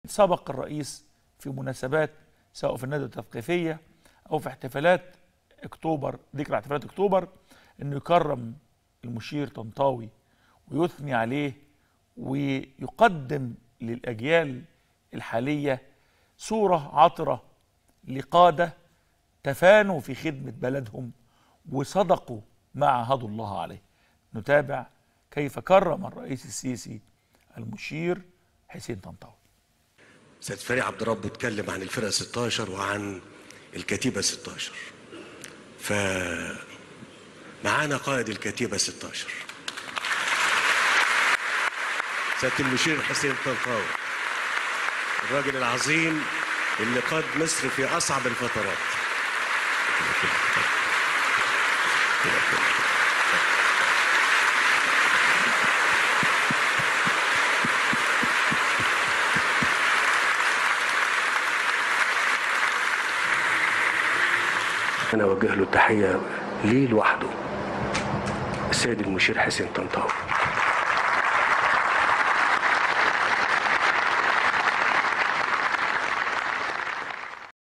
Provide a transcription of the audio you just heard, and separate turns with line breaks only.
سبق الرئيس في مناسبات سواء في الندوة التثقيفية أو في احتفالات أكتوبر ذكرى احتفالات أكتوبر إنه يكرم المشير طنطاوي ويثني عليه ويقدم للأجيال الحالية صورة عطرة لقادة تفانوا في خدمة بلدهم وصدقوا ما عهدوا الله عليه نتابع كيف كرم الرئيس السيسي المشير حسين طنطاوي
سيد فريق عبد ربه اتكلم عن الفرقه 16 وعن الكتيبه 16 ف معانا قائد الكتيبه 16 سياده المشير حسين طنطاوي الراجل العظيم اللي قاد مصر في اصعب الفترات انا اوجه له التحيه ليه لوحده السيد المشير حسين طنطاوي